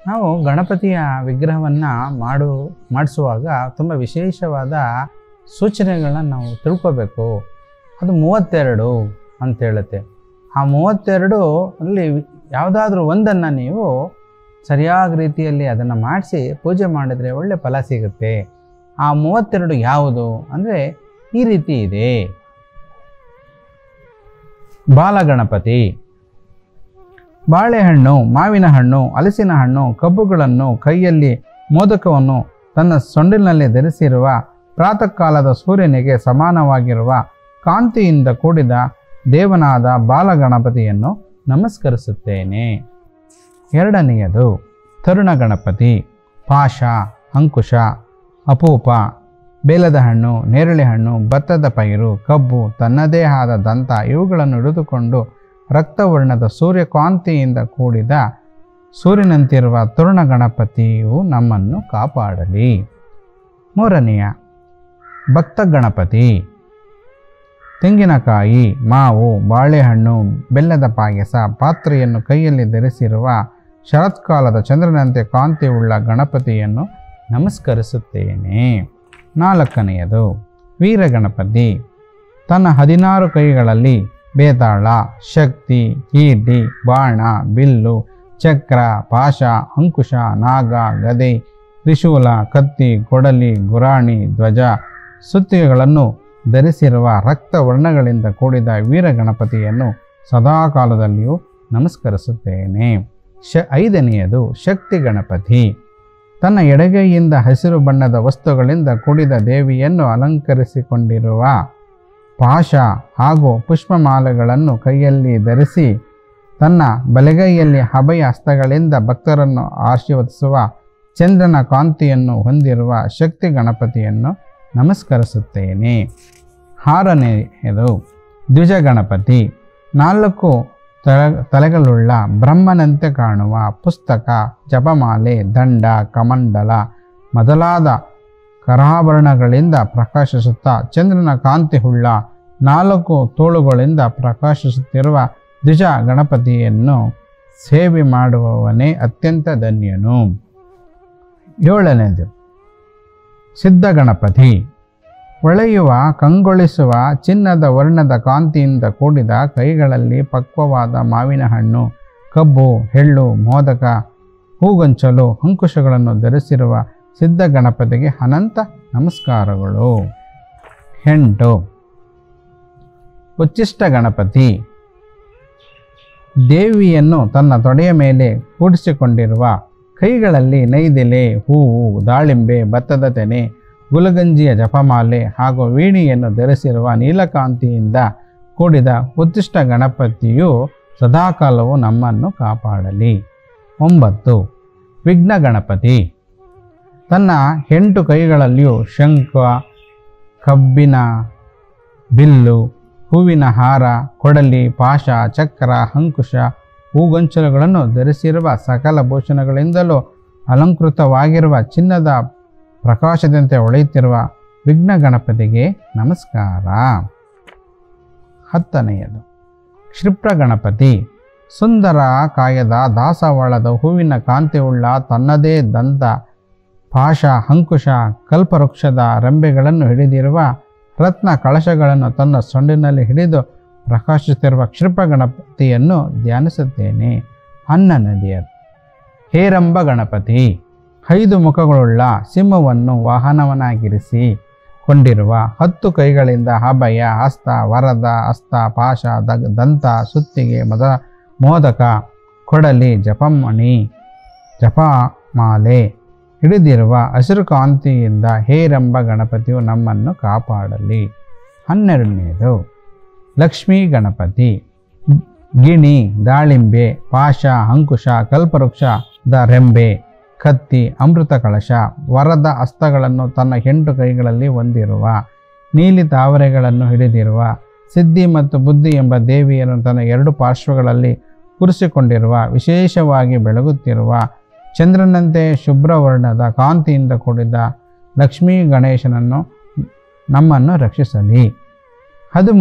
ನಾವು ಗಣಪತಿಯ ವಿಗ್ರಹವನ್ನು ಮಾಡು ಮಾಡಿಸುವಾಗ ತುಂಬ ವಿಶೇಷವಾದ ಸೂಚನೆಗಳನ್ನ ನಾವು ತಿಳ್ಕೋಬೇಕು ಅದು ಮೂವತ್ತೆರಡು ಅಂತ ಹೇಳುತ್ತೆ ಆ ಮೂವತ್ತೆರಡು ಅಲ್ಲಿ ಯಾವುದಾದ್ರೂ ಒಂದನ್ನು ನೀವು ಸರಿಯಾದ ರೀತಿಯಲ್ಲಿ ಅದನ್ನು ಮಾಡಿಸಿ ಪೂಜೆ ಮಾಡಿದರೆ ಒಳ್ಳೆ ಫಲ ಸಿಗುತ್ತೆ ಆ ಮೂವತ್ತೆರಡು ಯಾವುದು ಅಂದರೆ ಈ ರೀತಿ ಇದೆ ಬಾಲಗಣಪತಿ ಬಾಳೆಹಣ್ಣು ಮಾವಿನ ಹಣ್ಣು ಹಲಸಿನ ಹಣ್ಣು ಕಬ್ಬುಗಳನ್ನು ಕೈಯಲ್ಲಿ ಮೋದಕವನ್ನು ತನ್ನ ಸೊಂಡಿಲಿನಲ್ಲಿ ಧರಿಸಿರುವ ಪ್ರಾತಃ ಕಾಲದ ಸೂರ್ಯನಿಗೆ ಸಮಾನವಾಗಿರುವ ಕಾಂತಿಯಿಂದ ಕೂಡಿದ ದೇವನಾದ ಬಾಲಗಣಪತಿಯನ್ನು ನಮಸ್ಕರಿಸುತ್ತೇನೆ ಎರಡನೆಯದು ತರುಣ ಗಣಪತಿ ಪಾಶ ಅಂಕುಶ ಅಪೂಪ ಬೇಲದ ಹಣ್ಣು ನೇರಳೆ ಹಣ್ಣು ಭತ್ತದ ಪೈರು ಕಬ್ಬು ತನ್ನದೇ ಆದ ದಂತ ಇವುಗಳನ್ನು ಹಿಡಿದುಕೊಂಡು ರಕ್ತವರ್ಣದ ಸೂರ್ಯಕಾಂತಿಯಿಂದ ಕೂಡಿದ ಸೂರ್ಯನಂತಿರುವ ತರುಣ ಗಣಪತಿಯು ನಮ್ಮನ್ನು ಕಾಪಾಡಲಿ ಮೂರನೆಯ ಭಕ್ತ ಗಣಪತಿ ತೆಂಗಿನಕಾಯಿ ಮಾವು ಬಾಳೆಹಣ್ಣು ಬೆಲ್ಲದ ಪಾಯಸ ಪಾತ್ರೆಯನ್ನು ಕೈಯಲ್ಲಿ ಧರಿಸಿರುವ ಶರತ್ಕಾಲದ ಚಂದ್ರನಂತೆ ಕಾಂತಿಯುಳ್ಳ ಗಣಪತಿಯನ್ನು ನಮಸ್ಕರಿಸುತ್ತೇನೆ ನಾಲ್ಕನೆಯದು ವೀರಗಣಪತಿ ತನ್ನ ಹದಿನಾರು ಕೈಗಳಲ್ಲಿ ಬೇತಾಳ ಶಕ್ತಿ ಕೀರ್ತಿ ಬಾಣ ಬಿಲ್ಲು ಚಕ್ರ ಪಾಶ ಅಂಕುಶ ನಾಗ ಗದೆ ತ್ರಿಶೂಲ ಕತ್ತಿ ಕೊಡಲಿ ಗುರಾಣಿ ಧ್ವಜ ಸುತ್ತಿಗೆಗಳನ್ನು ಧರಿಸಿರುವ ರಕ್ತ ವರ್ಣಗಳಿಂದ ಕೂಡಿದ ವೀರಗಣಪತಿಯನ್ನು ಸದಾಕಾಲದಲ್ಲಿಯೂ ನಮಸ್ಕರಿಸುತ್ತೇನೆ ಶ ಐದನೆಯದು ಶಕ್ತಿ ಗಣಪತಿ ತನ್ನ ಎಡಗೈಯಿಂದ ಹಸಿರು ಬಣ್ಣದ ವಸ್ತುಗಳಿಂದ ಕೂಡಿದ ದೇವಿಯನ್ನು ಅಲಂಕರಿಸಿಕೊಂಡಿರುವ ಪಾಶ ಹಾಗೂ ಪುಷ್ಪಮಾಲೆಗಳನ್ನು ಕೈಯಲ್ಲಿ ಧರಿಸಿ ತನ್ನ ಬಲಗೈಯಲ್ಲಿ ಅಭಯ ಹಸ್ತಗಳಿಂದ ಭಕ್ತರನ್ನು ಆಶೀರ್ವದಿಸುವ ಚಂದ್ರನ ಕಾಂತಿಯನ್ನು ಹೊಂದಿರುವ ಶಕ್ತಿ ಗಣಪತಿಯನ್ನು ನಮಸ್ಕರಿಸುತ್ತೇನೆ ಆರನೆಯದು ದ್ವಿಜ ಗಣಪತಿ ನಾಲ್ಕು ತಲೆ ತಲೆಗಳುಳ್ಳ ಬ್ರಹ್ಮನಂತೆ ಕಾಣುವ ಪುಸ್ತಕ ಜಪಮಾಲೆ ದಂಡ ಕಮಂಡಲ ಮೊದಲಾದ ಕರಾಭರಣಗಳಿಂದ ಪ್ರಕಾಶಿಸುತ್ತಾ ಚಂದ್ರನ ಕಾಂತಿಯುಳ್ಳ ನಾಲ್ಕು ತೋಳುಗಳಿಂದ ಪ್ರಕಾಶಿಸುತ್ತಿರುವ ದ್ವಿಜ ಗಣಪತಿಯನ್ನು ಸೇವೆ ಮಾಡುವವನೇ ಅತ್ಯಂತ ಧನ್ಯನು ಏಳನೇದು ಸಿದ್ಧ ಗಣಪತಿ ಹೊಳೆಯುವ ಕಂಗೊಳಿಸುವ ಚಿನ್ನದ ವರ್ಣದ ಕಾಂತಿಯಿಂದ ಕೂಡಿದ ಕೈಗಳಲ್ಲಿ ಪಕ್ವವಾದ ಮಾವಿನ ಹಣ್ಣು ಕಬ್ಬು ಎಳ್ಳು ಮೋದಕ ಹೂಗೊಂಚಲು ಅಂಕುಶಗಳನ್ನು ಧರಿಸಿರುವ ಸಿದ್ಧ ಗಣಪತಿಗೆ ಅನಂತ ನಮಸ್ಕಾರಗಳು ಎಂಟು ಉಚ್ಚಿಷ್ಟ ಗಣಪತಿ ದೇವಿಯನ್ನು ತನ್ನ ತೊಡೆಯ ಮೇಲೆ ಕೂಡಿಸಿಕೊಂಡಿರುವ ಕೈಗಳಲ್ಲಿ ನೈದೆಲೆ ಹೂವು ದಾಳಿಂಬೆ ಭತ್ತದ ತೆನೆ ಗುಲಗಂಜಿಯ ಜಪಮಾಲೆ ಹಾಗೂ ವೀಣಿಯನ್ನು ಧರಿಸಿರುವ ನೀಲಕಾಂತಿಯಿಂದ ಕೂಡಿದ ಉತ್ತಿಷ್ಟ ಗಣಪತಿಯು ಸದಾಕಾಲವು ನಮ್ಮನ್ನು ಕಾಪಾಡಲಿ ಒಂಬತ್ತು ವಿಘ್ನ ಗಣಪತಿ ತನ್ನ ಎಂಟು ಕೈಗಳಲ್ಲಿಯೂ ಶಂಖ ಕಬ್ಬಿನ ಬಿಲ್ಲು ಹೂವಿನ ಹಾರ ಕೊಡಲಿ ಪಾಶ ಚಕ್ರ ಅಂಕುಶ ಹೂಗೊಂಚಲುಗಳನ್ನು ಧರಿಸಿರುವ ಸಕಲ ಭೂಷಣಗಳಿಂದಲೂ ಅಲಂಕೃತವಾಗಿರುವ ಚಿನ್ನದ ಪ್ರಕಾಶದಂತೆ ಹೊಳೆಯುತ್ತಿರುವ ವಿಘ್ನ ಗಣಪತಿಗೆ ನಮಸ್ಕಾರ ಹತ್ತನೆಯದು ಕ್ಷಿಪ್ರ ಗಣಪತಿ ಸುಂದರ ಕಾಯದ ದಾಸವಾಳದ ಹೂವಿನ ಕಾಂತಿಯುಳ್ಳ ತನ್ನದೇ ದಂತ ಪಾಶ ಅಂಕುಶ ಕಲ್ಪವೃಕ್ಷದ ರೆಂಬೆಗಳನ್ನು ಹಿಡಿದಿರುವ ರತ್ನ ಕಳಶಗಳನ್ನು ತನ್ನ ಸೊಂಡಿನಲ್ಲಿ ಹಿಡಿದು ಪ್ರಕಾಶಿಸುತ್ತಿರುವ ಕ್ಷಿಪ್ರ ಗಣಪತಿಯನ್ನು ಧ್ಯಾನಿಸುತ್ತೇನೆ ಅನ್ನ ನದಿಯರು ಹೇರಂಬ ಗಣಪತಿ ಐದು ಮುಖಗಳುಳ್ಳ ಸಿಂಹವನ್ನು ವಾಹನವನ್ನಾಗಿರಿಸಿ ಕೊಂಡಿರುವ ಹತ್ತು ಕೈಗಳಿಂದ ಅಭಯ ಹಸ್ತ ವರದ ಹಸ್ತ ಪಾಶ ದಗ್ ದಂತ ಸುತ್ತಿಗೆ ಮದ ಮೋದಕ ಕೊಡಲಿ ಜಪಮಣಿ ಜಪಮಾಲೆ ಹಿಡಿದಿರುವ ಹಸಿರು ಕಾಂತಿಯಿಂದ ಹೇರೆಂಬ ಗಣಪತಿಯು ನಮ್ಮನ್ನು ಕಾಪಾಡಲಿ ಹನ್ನೆರಡನೆಯದು ಲಕ್ಷ್ಮೀ ಗಣಪತಿ ಗಿಣಿ ದಾಳಿಂಬೆ ಪಾಶ ಅಂಕುಶ ಕಲ್ಪವೃಕ್ಷದ ರೆಂಬೆ ಕತ್ತಿ ಅಮೃತ ಕಳಶ ವರದ ಹಸ್ತಗಳನ್ನು ತನ್ನ ಎಂಟು ಕೈಗಳಲ್ಲಿ ಹೊಂದಿರುವ ನೀಲಿ ತಾವರೆಗಳನ್ನು ಹಿಡಿದಿರುವ ಸಿದ್ಧಿ ಮತ್ತು ಬುದ್ಧಿ ಎಂಬ ದೇವಿಯನ್ನು ತನ್ನ ಎರಡು ಪಾರ್ಶ್ವಗಳಲ್ಲಿ ಕೂರಿಸಿಕೊಂಡಿರುವ ವಿಶೇಷವಾಗಿ ಬೆಳಗುತ್ತಿರುವ ಚಂದ್ರನಂತೆ ಶುಭ್ರವರ್ಣದ ಕಾಂತಿಯಿಂದ ಕೂಡಿದ ಲಕ್ಷ್ಮೀ ಗಣೇಶನನ್ನು ನಮ್ಮನ್ನು ರಕ್ಷಿಸಲಿ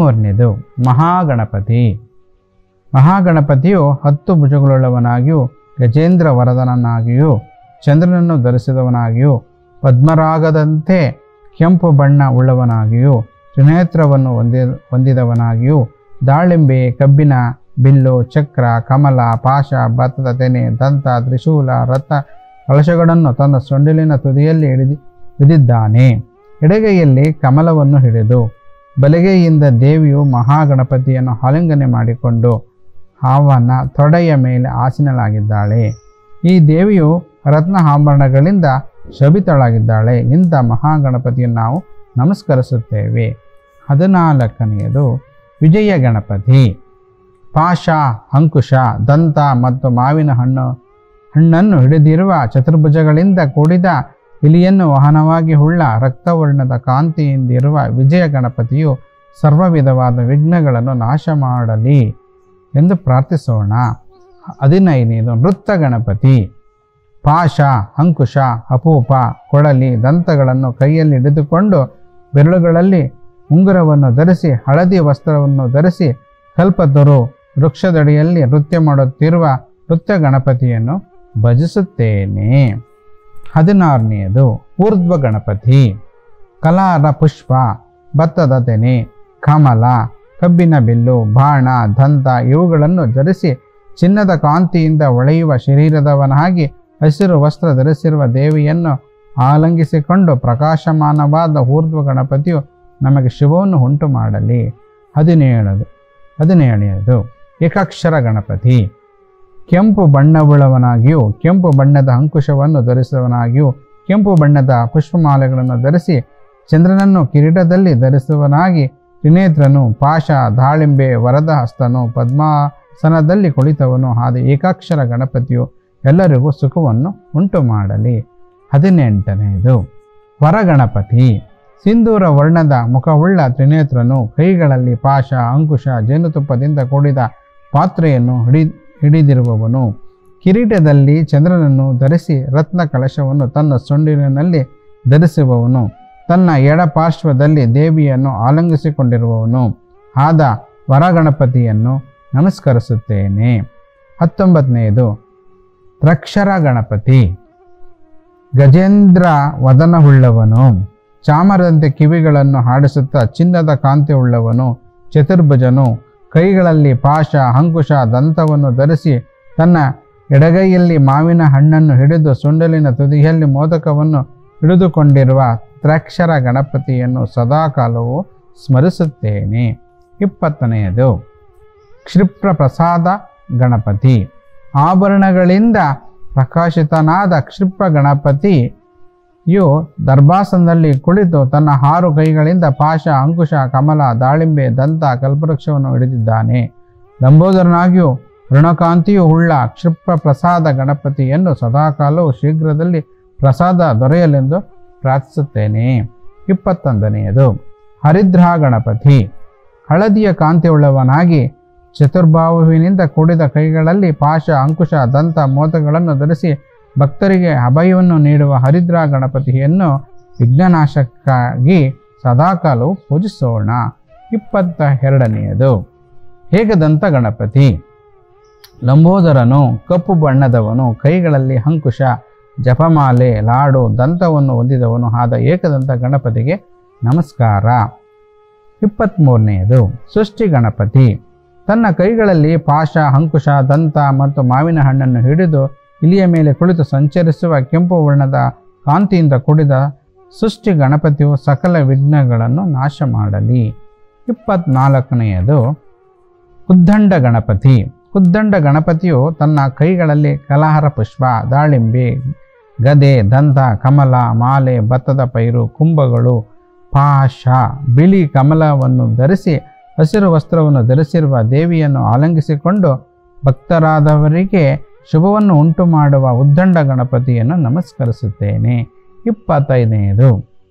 ಹದಿಮೂರನೇದು ಮಹಾಗಣಪತಿ ಮಹಾಗಣಪತಿಯು ಹತ್ತು ಭುಜಗಳುಳ್ಳವನಾಗಿಯೂ ಗಜೇಂದ್ರ ವರದನನ್ನಾಗಿಯೂ ಚಂದ್ರನನ್ನು ಧರಿಸಿದವನಾಗಿಯೂ ಪದ್ಮರಾಗದಂತೆ ಕೆಂಪು ಬಣ್ಣ ಉಳ್ಳವನಾಗಿಯೂ ತ್ರಿನೇತ್ರವನ್ನು ಹೊಂದಿ ಹೊಂದಿದವನಾಗಿಯೂ ದಾಳಿಂಬೆ ಕಬ್ಬಿನ ಬಿಲ್ಲು ಚಕ್ರ ಕಮಲ ಪಾಶ ಭತ್ತದ ತೆನೆ ದಂತ ತ್ರಿಶೂಲ ರಥ ಕಳಶಗಳನ್ನು ತನ್ನ ಸೊಂಡಿಲಿನ ತುದಿಯಲ್ಲಿ ಹಿಡಿದಿ ಹಿಡಿದಿದ್ದಾನೆ ಎಡಗೈಯಲ್ಲಿ ಕಮಲವನ್ನು ಹಿಡಿದು ಬಲಗೈಯಿಂದ ದೇವಿಯು ಮಹಾಗಣಪತಿಯನ್ನು ಆಲಿಂಗನೆ ಮಾಡಿಕೊಂಡು ಅವನ ತೊಡೆಯ ಮೇಲೆ ಆಸೀನಲಾಗಿದ್ದಾಳೆ ಈ ದೇವಿಯು ರತ್ನ ಆಭರಣಗಳಿಂದ ಶೋಭಿತಳಾಗಿದ್ದಾಳೆ ಇಂಥ ಮಹಾಗಣಪತಿಯನ್ನು ನಾವು ನಮಸ್ಕರಿಸುತ್ತೇವೆ ಹದಿನಾಲ್ಕನೆಯದು ವಿಜಯ ಗಣಪತಿ ಪಾಶ ಅಂಕುಶ ದಂತ ಮತ್ತು ಮಾವಿನ ಹಣ್ಣು ಹಣ್ಣನ್ನು ಹಿಡಿದಿರುವ ಚತುರ್ಭುಜಗಳಿಂದ ಕೂಡಿದ ಇಲಿಯನ್ನು ವಾಹನವಾಗಿ ಉಳ್ಳ ರಕ್ತವರ್ಣದ ಕಾಂತಿಯಿಂದಿರುವ ವಿಜಯ ಗಣಪತಿಯು ಸರ್ವ ವಿಧವಾದ ವಿಘ್ನಗಳನ್ನು ನಾಶ ಮಾಡಲಿ ಎಂದು ಪ್ರಾರ್ಥಿಸೋಣ ಹದಿನೈದನೇದು ನೃತ್ಯ ಗಣಪತಿ ಪಾಶ ಅಂಕುಶ ಅಪೂಪ ಕೊಡಲಿ ದಂತಗಳನ್ನು ಕೈಯಲ್ಲಿ ಹಿಡಿದುಕೊಂಡು ಬೆರಳುಗಳಲ್ಲಿ ಉಂಗುರವನ್ನು ಧರಿಸಿ ಹಳದಿ ವಸ್ತ್ರವನ್ನು ಧರಿಸಿ ಕಲ್ಪತರು ವೃಕ್ಷದಡಿಯಲ್ಲಿ ನೃತ್ಯ ಮಾಡುತ್ತಿರುವ ನೃತ್ಯ ಗಣಪತಿಯನ್ನು ಭಜಿಸುತ್ತೇನೆ ಹದಿನಾರನೆಯದು ಊರ್ಧ್ವ ಗಣಪತಿ ಕಲಾರ ಪುಷ್ಪ ಭತ್ತದ ತೆನೆ ಕಮಲ ಕಬ್ಬಿನ ಬಿಲ್ಲು ಬಾಣ ದಂತ ಇವುಗಳನ್ನು ಧರಿಸಿ ಚಿನ್ನದ ಕಾಂತಿಯಿಂದ ಹೊಳೆಯುವ ಶರೀರದವನಾಗಿ ಹಸಿರು ವಸ್ತ್ರ ಧರಿಸಿರುವ ದೇವಿಯನ್ನು ಆಲಂಗಿಸಿಕೊಂಡು ಪ್ರಕಾಶಮಾನವಾದ ಊರ್ಧ್ವ ಗಣಪತಿಯು ನಮಗೆ ಶುಭವನ್ನು ಉಂಟು ಮಾಡಲಿ ಹದಿನೇಳದು ಹದಿನೇಳನೆಯದು ಏಕಾಕ್ಷರ ಗಣಪತಿ ಕೆಂಪು ಬಣ್ಣವುಳ್ಳವನಾಗಿಯೂ ಕೆಂಪು ಬಣ್ಣದ ಅಂಕುಶವನ್ನು ಧರಿಸುವವನಾಗಿಯೂ ಕೆಂಪು ಬಣ್ಣದ ಪುಷ್ಪಮಾಲೆಗಳನ್ನು ಧರಿಸಿ ಚಂದ್ರನನ್ನು ಕಿರೀಟದಲ್ಲಿ ಧರಿಸುವನಾಗಿ ತ್ರಿನೇತ್ರನು ಪಾಶ ದಾಳಿಂಬೆ ವರದ ಹಸ್ತನು ಪದ್ಮಾಸನದಲ್ಲಿ ಕುಳಿತವನು ಆದ ಏಕಾಕ್ಷರ ಗಣಪತಿಯು ಎಲ್ಲರಿಗೂ ಸುಖವನ್ನು ಉಂಟು ಮಾಡಲಿ ಹದಿನೆಂಟನೆಯದು ವರಗಣಪತಿ ಸಿಂಧೂರ ವರ್ಣದ ಮುಖವುಳ್ಳ ತ್ರಿನೇತ್ರನು ಕೈಗಳಲ್ಲಿ ಪಾಶ ಅಂಕುಶ ಜೇನುತುಪ್ಪದಿಂದ ಕೂಡಿದ ಪಾತ್ರೆಯನ್ನು ಹಿಡಿ ಹಿಡಿದಿರುವವನು ಕಿರೀಟದಲ್ಲಿ ಚಂದ್ರನನ್ನು ಧರಿಸಿ ರತ್ನ ಕಳಶವನ್ನು ತನ್ನ ಸೊಂಡಿಲಿನಲ್ಲಿ ಧರಿಸುವವನು ತನ್ನ ಎಡಪಾರ್ಶ್ವದಲ್ಲಿ ದೇವಿಯನ್ನು ಆಲಂಗಿಸಿಕೊಂಡಿರುವವನು ಆದ ವರಗಣಪತಿಯನ್ನು ನಮಸ್ಕರಿಸುತ್ತೇನೆ ಹತ್ತೊಂಬತ್ತನೆಯದು ತ್ರಕ್ಷರ ಗಣಪತಿ ಗಜೇಂದ್ರ ವದನವುಳ್ಳವನು ಚಾಮರದಂತೆ ಕಿವಿಗಳನ್ನು ಹಾಡಿಸುತ್ತಾ ಚಿನ್ನದ ಕಾಂತಿ ಉಳ್ಳವನು ಚತುರ್ಭುಜನು ಕೈಗಳಲ್ಲಿ ಪಾಶ ಅಂಕುಶ ದಂತವನ್ನು ಧರಿಸಿ ತನ್ನ ಎಡಗೈಯಲ್ಲಿ ಮಾವಿನ ಹಣ್ಣನ್ನು ಹಿಡಿದು ಸುಂಡಲಿನ ತುದಿಯಲ್ಲಿ ಮೋದಕವನ್ನು ಹಿಡಿದುಕೊಂಡಿರುವ ತ್ರಕ್ಷರ ಗಣಪತಿಯನ್ನು ಸದಾಕಾಲವೂ ಸ್ಮರಿಸುತ್ತೇನೆ ಇಪ್ಪತ್ತನೆಯದು ಕ್ಷಿಪ್ರ ಪ್ರಸಾದ ಗಣಪತಿ ಆಭರಣಗಳಿಂದ ಪ್ರಕಾಶಿತನಾದ ಕ್ಷಿಪ್ರ ಗಣಪತಿಯು ದರ್ಭಾಸನದಲ್ಲಿ ಕುಳಿತು ತನ್ನ ಆರು ಕೈಗಳಿಂದ ಪಾಶ ಅಂಕುಶ ಕಮಲ ದಾಳಿಂಬೆ ದಂತ ಕಲ್ಪವೃಕ್ಷವನ್ನು ಹಿಡಿದಿದ್ದಾನೆ ಲಂಬೋದರನಾಗಿಯೂ ಋಣಕಾಂತಿಯು ಉಳ್ಳ ಕ್ಷಿಪ್ರ ಪ್ರಸಾದ ಗಣಪತಿಯನ್ನು ಸದಾಕಾಲವು ಶೀಘ್ರದಲ್ಲಿ ಪ್ರಸಾದ ದೊರೆಯಲೆಂದು ಪ್ರಾರ್ಥಿಸುತ್ತೇನೆ ಇಪ್ಪತ್ತೊಂದನೆಯದು ಹರಿದ್ರಾ ಗಣಪತಿ ಹಳದಿಯ ಕಾಂತಿಯುಳ್ಳವನಾಗಿ ಚತುರ್ಬಾಹುವಿನಿಂದ ಕೂಡಿದ ಕೈಗಳಲ್ಲಿ ಪಾಶ ಅಂಕುಶ ದಂತ ಮೋದಗಳನ್ನು ಧರಿಸಿ ಭಕ್ತರಿಗೆ ಅಭಯವನ್ನು ನೀಡುವ ಹರಿದ್ರಾ ಗಣಪತಿಯನ್ನು ವಿಘ್ನನಾಶಕ್ಕಾಗಿ ಸದಾಕಾಲವು ಪೂಜಿಸೋಣ ಇಪ್ಪತ್ತ ಎರಡನೆಯದು ಹೇಗದಂತ ಗಣಪತಿ ಲಂಬೋದರನು ಕಪ್ಪು ಬಣ್ಣದವನು ಕೈಗಳಲ್ಲಿ ಅಂಕುಶ ಜಪಮಾಲೆ ಲಾಡು ದಂತವನ್ನು ಹೊಂದಿದವನು ಆದ ಏಕದಂತ ಗಣಪತಿಗೆ ನಮಸ್ಕಾರ ಇಪ್ಪತ್ತ್ಮೂರನೆಯದು ಸೃಷ್ಟಿ ಗಣಪತಿ ತನ್ನ ಕೈಗಳಲ್ಲಿ ಪಾಶ ಅಂಕುಶ ದಂತ ಮತ್ತು ಮಾವಿನ ಹಣ್ಣನ್ನು ಹಿಡಿದು ಇಲಿಯ ಮೇಲೆ ಕುಳಿತು ಸಂಚರಿಸುವ ಕೆಂಪು ವರ್ಣದ ಕಾಂತಿಯಿಂದ ಕೂಡಿದ ಸೃಷ್ಟಿ ಗಣಪತಿಯು ಸಕಲ ವಿಘ್ನಗಳನ್ನು ನಾಶ ಮಾಡಲಿ ಇಪ್ಪತ್ನಾಲ್ಕನೆಯದು ಉದ್ದಂಡ ಗಣಪತಿ ಉದ್ದಂಡ ಗಣಪತಿಯು ತನ್ನ ಕೈಗಳಲ್ಲಿ ಕಲಹರ ಪುಷ್ಪ ದಾಳಿಂಬೆ ಗದೆ ದಂತ ಕಮಲ ಮಾಲೆ ಭತ್ತದ ಪೈರು ಕುಂಭಗಳು ಪಾಶ ಬಿಳಿ ಕಮಲವನ್ನು ಧರಿಸಿ ಹಸಿರು ವಸ್ತ್ರವನ್ನು ಧರಿಸಿರುವ ದೇವಿಯನ್ನು ಆಲಂಗಿಸಿಕೊಂಡು ಭಕ್ತರಾದವರಿಗೆ ಶುಭವನ್ನು ಉಂಟು ಮಾಡುವ ಉದ್ದಂಡ ಗಣಪತಿಯನ್ನು ನಮಸ್ಕರಿಸುತ್ತೇನೆ ಇಪ್ಪತ್ತೈದನೆಯದು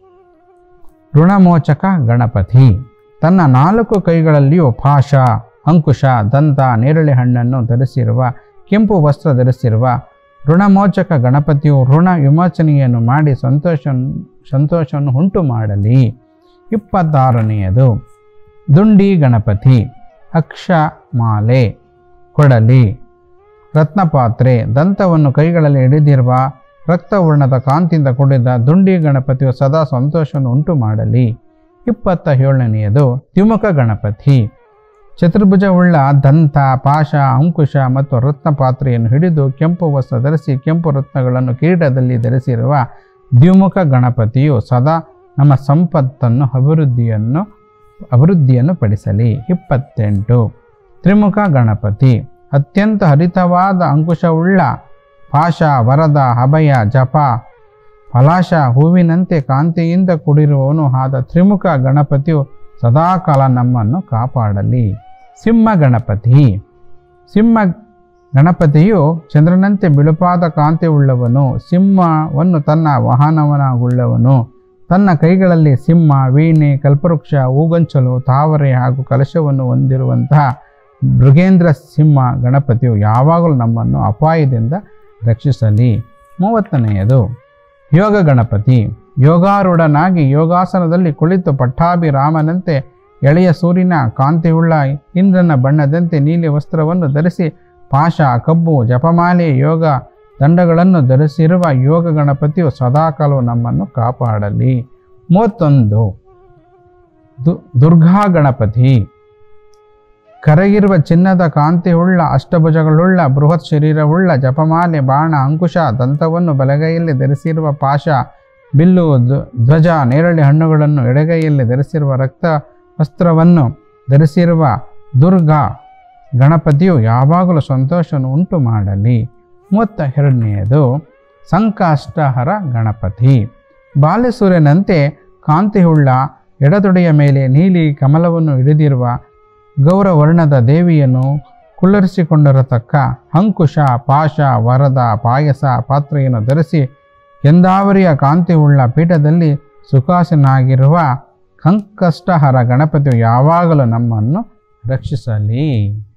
ಋಣಮೋಚಕ ಗಣಪತಿ ತನ್ನ ನಾಲ್ಕು ಕೈಗಳಲ್ಲಿಯೂ ಪಾಶ ಅಂಕುಶ ದಂತ ನೇರಳೆ ಹಣ್ಣನ್ನು ಧರಿಸಿರುವ ಕೆಂಪು ವಸ್ತ್ರ ಧರಿಸಿರುವ ಋಣಮೋಚಕ ಗಣಪತಿಯು ಋಣ ವಿಮೋಚನೆಯನ್ನು ಮಾಡಿ ಸಂತೋಷ ಸಂತೋಷವನ್ನು ಉಂಟು ಮಾಡಲಿ ಇಪ್ಪತ್ತಾರನೆಯದು ದುಂಡಿ ಗಣಪತಿ ಅಕ್ಷಮಾಲೆ ಕೊಡಲಿ ರತ್ನಪಾತ್ರೆ ದಂತವನ್ನು ಕೈಗಳಲ್ಲಿ ಹಿಡಿದಿರುವ ರಕ್ತವರ್ಣದ ಕಾಂತಿಯಿಂದ ಕೂಡಿದ ದುಂಡಿ ಗಣಪತಿಯು ಸದಾ ಸಂತೋಷವನ್ನು ಉಂಟು ಮಾಡಲಿ ಇಪ್ಪತ್ತ ಏಳನೆಯದು ದ್ವಿಮುಖ ಗಣಪತಿ ಚತುರ್ಭುಜವುಳ್ಳ ದಂತ ಪಾಶ ಅಂಕುಶ ಮತ್ತು ರತ್ನ ಪಾತ್ರೆಯನ್ನು ಹಿಡಿದು ಕೆಂಪು ವಸ್ತ್ರ ಧರಿಸಿ ಕೆಂಪು ರತ್ನಗಳನ್ನು ಕಿರೀಟದಲ್ಲಿ ಧರಿಸಿರುವ ದ್ವಿಮುಖ ಗಣಪತಿಯು ಸದಾ ನಮ್ಮ ಸಂಪತ್ತನ್ನು ಅಭಿವೃದ್ಧಿಯನ್ನು ಅಭಿವೃದ್ಧಿಯನ್ನು ಪಡಿಸಲಿ ಇಪ್ಪತ್ತೆಂಟು ತ್ರಿಮುಖ ಗಣಪತಿ ಅತ್ಯಂತ ಹರಿತವಾದ ಅಂಕುಶವುಳ್ಳ ಪಾಶ ವರದ ಅಭಯ ಜಪ ಫಲಾಶ ಹೂವಿನಂತೆ ಕಾಂತಿಯಿಂದ ಕೂಡಿರುವವನು ಆದ ತ್ರಿಮುಖ ಗಣಪತಿಯು ಸದಾಕಾಲ ನಮ್ಮನ್ನು ಕಾಪಾಡಲಿ ಸಿಂಹ ಗಣಪತಿ ಸಿಂಹ ಗಣಪತಿಯು ಚಂದ್ರನಂತೆ ಬಿಳುಪಾದ ಕಾಂತಿ ಉಳ್ಳವನು ಸಿಂಹವನ್ನು ತನ್ನ ವಾಹನವನಾಗುಳ್ಳವನು ತನ್ನ ಕೈಗಳಲ್ಲಿ ಸಿಂಹ ವೀಣೆ ಕಲ್ಪವೃಕ್ಷ ಹೂಗೊಂಚಲು ತಾವರೆ ಹಾಗೂ ಕಲಶವನ್ನು ಹೊಂದಿರುವಂತಹ ಮೃಗೇಂದ್ರ ಸಿಂಹ ಗಣಪತಿಯು ಯಾವಾಗಲೂ ನಮ್ಮನ್ನು ಅಪಾಯದಿಂದ ರಕ್ಷಿಸಲಿ ಮೂವತ್ತನೆಯದು ಯೋಗ ಗಣಪತಿ ಯೋಗಾರೂಢನಾಗಿ ಯೋಗಾಸನದಲ್ಲಿ ಕುಳಿತು ಪಟ್ಟಾಭಿರಾಮನಂತೆ ಎಳೆಯ ಸೂರ್ಯನ ಕಾಂತಿಯುಳ್ಳ ಇಂದ್ರನ ಬಣ್ಣದಂತೆ ನೀಲಿ ವಸ್ತ್ರವನ್ನು ಧರಿಸಿ ಪಾಶ ಕಬ್ಬು ಜಪಮಾಲೆ ಯೋಗ ದಂಡಗಳನ್ನು ಧರಿಸಿರುವ ಯೋಗ ಗಣಪತಿಯು ಸದಾಕಾಲವು ನಮ್ಮನ್ನು ಕಾಪಾಡಲಿ ಮೂವತ್ತೊಂದು ದು ದುರ್ಗಾ ಗಣಪತಿ ಕರಗಿರುವ ಚಿನ್ನದ ಕಾಂತಿಯುಳ್ಳ ಅಷ್ಟಭುಜಗಳುಳ್ಳ ಬೃಹತ್ ಶರೀರವುಳ್ಳ ಜಪಮಾಲೆ ಬಾಣ ಅಂಕುಶ ದಂತವನ್ನು ಬಲಗೈಯಲ್ಲಿ ಧರಿಸಿರುವ ಪಾಶ ಬಿಲ್ಲು ಧ್ವ- ಧ್ವಜ ನೇರಳೆ ಹಣ್ಣುಗಳನ್ನು ಎಡಗೈಯಲ್ಲಿ ಧರಿಸಿರುವ ರಕ್ತ ವಸ್ತ್ರವನ್ನು ಧರಿಸಿರುವ ದುರ್ಗಾ ಗಣಪತಿಯು ಯಾವಾಗಲೂ ಸಂತೋಷವನ್ನು ಉಂಟು ಮಾಡಲಿ ಮೂವತ್ತ ಎರಡನೆಯದು ಸಂಕಾಷ್ಟಹರ ಗಣಪತಿ ಬಾಲ್ಯಸೂರ್ಯನಂತೆ ಕಾಂತಿಯುಳ್ಳ ಎಡತೊಡೆಯ ಮೇಲೆ ನೀಲಿ ಕಮಲವನ್ನು ಹಿಡಿದಿರುವ ಗೌರವರ್ಣದ ದೇವಿಯನ್ನು ಕುಳ್ಳರಿಸಿಕೊಂಡಿರತಕ್ಕ ಅಂಕುಶ ಪಾಶ ವರದ ಪಾಯಸ ಪಾತ್ರೆಯನ್ನು ಧರಿಸಿ ಎಂದಾವರಿಯ ಕಾಂತಿಯುಳ್ಳ ಪೀಠದಲ್ಲಿ ಸುಖಾಸನಾಗಿರುವ ಸಂಕಷ್ಟಹರ ಗಣಪತಿಯು ಯಾವಾಗಲೂ ನಮ್ಮನ್ನು ರಕ್ಷಿಸಲಿ